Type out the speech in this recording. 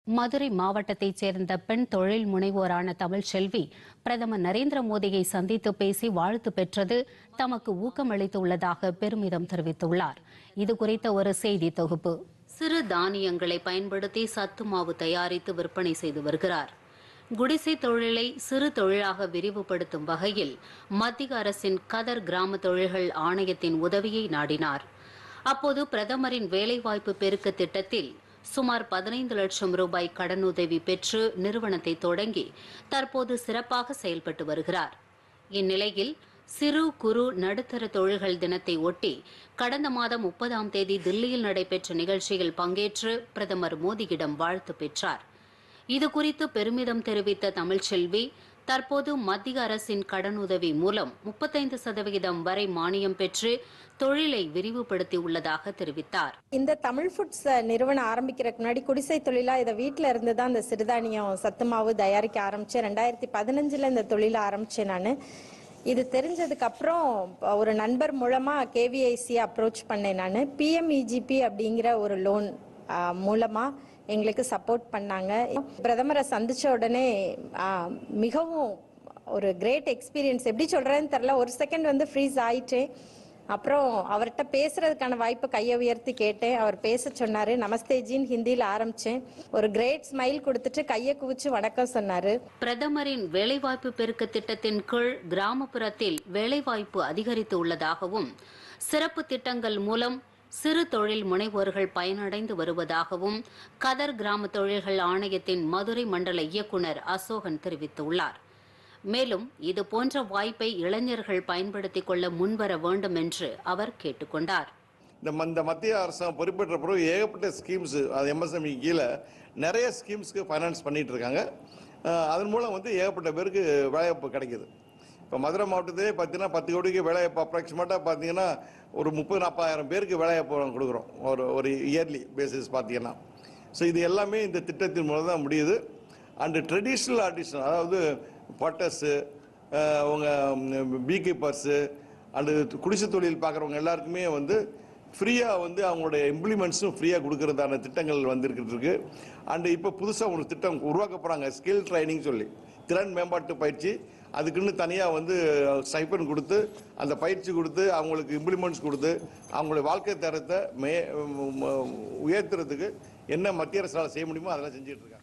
மதுரை மாவட்டத்தைச் சேர்ந்த பெண் தொழில் முனைவோரான தமிழ்ச்செல்வி பிரதமர் நரேந்திர மோடியை சந்தித்து பேசி வாழ்த்து பெற்றது தமக்கு ஊக்கமளித்துள்ளதாக பெருமிதம் தெரிவித்துள்ளார் இது குறித்த ஒரு செய்தி தொகுப்பு சிறு தானியங்களை பயன்படுத்தி சத்து மாவு தயாரித்து விற்பனை செய்து வருகிறார் குடிசை தொழிலை சிறு தொழிலாக விரிவுபடுத்தும் வகையில் மத்திய அரசின் கதர் கிராம தொழில்கள் ஆணையத்தின் உதவியை நாடினார் அப்போது பிரதமரின் வேலைவாய்ப்பு பெருக்க திட்டத்தில் சுமார் பதினைந்து லட்சம் ரூபாய் கடனுதவி பெற்று நிறுவனத்தை தொடங்கி தற்போது சிறப்பாக செயல்பட்டு வருகிறார் இந்நிலையில் சிறு குறு நடுத்தர தொழில்கள் தினத்தை ஒட்டி கடந்த மாதம் முப்பதாம் தேதி தில்லியில் நடைபெற்ற நிகழ்ச்சியில் பங்கேற்று பிரதமர் மோடியிடம் வாழ்த்து பெற்றார் இது குறித்து பெருமிதம் தெரிவித்த தமிழ்ச்செல்வி தற்போது மத்திய அரசின் கடனுதவி மூலம் முப்பத்தைந்து சதவிகிதம் வரை மானியம் பெற்று தொழிலை விரிவுபடுத்தி உள்ளதாக தெரிவித்தார் இந்த தமிழ் ஃபுட்ஸ் நிறுவனம் ஆரம்பிக்கிறதுக்கு முன்னாடி குடிசை தொழிலா இதை வீட்டில் இருந்து தான் இந்த சிறுதானியம் சத்து மாவு தயாரிக்க ஆரம்பிச்சேன் ரெண்டாயிரத்தி பதினஞ்சுல இந்த தொழிலை ஆரம்பிச்சேன் நான் இது தெரிஞ்சதுக்கு அப்புறம் ஒரு நண்பர் மூலமா கேவிஐசி அப்ரோச் பண்ணேன் நான் பிஎம்இஜிபி அப்படிங்கிற ஒரு லோன் மூலமா எங்களுக்கு சப்போர்ட் பண்ணாங்க பிரதமரை சந்திச்ச உடனே ஆ, மிகவும் ஒரு கிரேட் எக்ஸ்பீரியன்ஸ் எப்படி சொல்றேன்னு தெரியல ஒரு செகண்ட் வந்து ஃப்ரீஸ் ஆயிட்டேன் அப்புறம் அவர்கிட்ட பேசுறதுக்கான வாய்ப்பு கையை உயர்த்தி கேட்டேன் அவர் பேச சொன்னாரு நமஸ்தே ஜின்னு ஹிந்தியில் ஆரம்பிச்சேன் ஒரு கிரேட் ஸ்மைல் கொடுத்துட்டு கையை குவிச்சு வணக்கம் சொன்னாரு பிரதமரின் வேலைவாய்ப்பு பெருக்க திட்டத்தின் கீழ் கிராமப்புறத்தில் வேலைவாய்ப்பு அதிகரித்து உள்ளதாகவும் சிறப்பு திட்டங்கள் மூலம் சிறு தொழில் முனைவோர்கள் பயனடைந்து வருவதாகவும் கதர் கிராம தொழில்கள் ஆணையத்தின் மதுரை மண்டல இயக்குனர் அசோகன் தெரிவித்துள்ளார் மேலும் இது போன்ற வாய்ப்பை இளைஞர்கள் பயன்படுத்திக் கொள்ள முன்வர வேண்டும் என்று அவர் கேட்டுக்கொண்டார் இந்த ம- இந்த மத்திய அரசாங்கம் பொறுப்பேற்ற பிறகு ஏகப்பட்ட ஸ்கீம்ஸ் அது எம்எஸ்எம்இ கீழே நிறைய ஸ்கீம்ஸ்க்கு ஃபைனான்ஸ் பண்ணிட்டு இருக்காங்க அஹ் அதன் மூலம் வந்து ஏகப்பட்ட பேருக்கு வேலைவாய்ப்பு கிடைக்குது இப்போ மதுரை மாவட்டத்திலே பார்த்தீங்கன்னா பத்து கோடிக்கு வேலைவாய்ப்பு அப்ராக்சிமேட்டாக பார்த்தீங்கன்னா ஒரு முப்பது நாற்பதாயிரம் பேருக்கு வேலைவாய்ப்பு நாங்க கொடுக்குறோம் ஒரு ஒரு இயர்லி பேசிஸ் பார்த்தீங்கன்னா ஸோ இது எல்லாமே இந்த திட்டத்தின் மூலம் தான் முடியுது அண்டு ட்ரெடிஷ்னல் ஆர்டிஸ்ட் அதாவது பட்டர்ஸு உங்கள் பீ கீப்பர்ஸு அண்டு குடிசை தொழில் பார்க்குறவங்க எல்லாருக்குமே வந்து ஃப்ரீயாக வந்து அவங்களுடைய இம்ப்ளிமெண்ட்ஸும் ஃப்ரீயாக கொடுக்கறதான திட்டங்கள் வந்திருக்கிட்டு இருக்கு அண்டு இப்போ புதுசாக ஒரு திட்டம் உருவாக்க போகிறாங்க ஸ்கில் ட்ரைனிங் சொல்லி திறன் மேம்பாட்டு பயிற்சி அதுக்குன்னு தனியாக வந்து ஸ்டைப்பன் கொடுத்து அந்த பயிற்சி கொடுத்து அவங்களுக்கு இம்ப்ளிமெண்ட்ஸ் கொடுத்து அவங்களுடைய வாழ்க்கை தரத்தை மே உயர்த்துறதுக்கு என்ன மத்திய அரசால் செய்ய முடியுமோ அதெல்லாம் செஞ்சுட்டு இருக்காங்க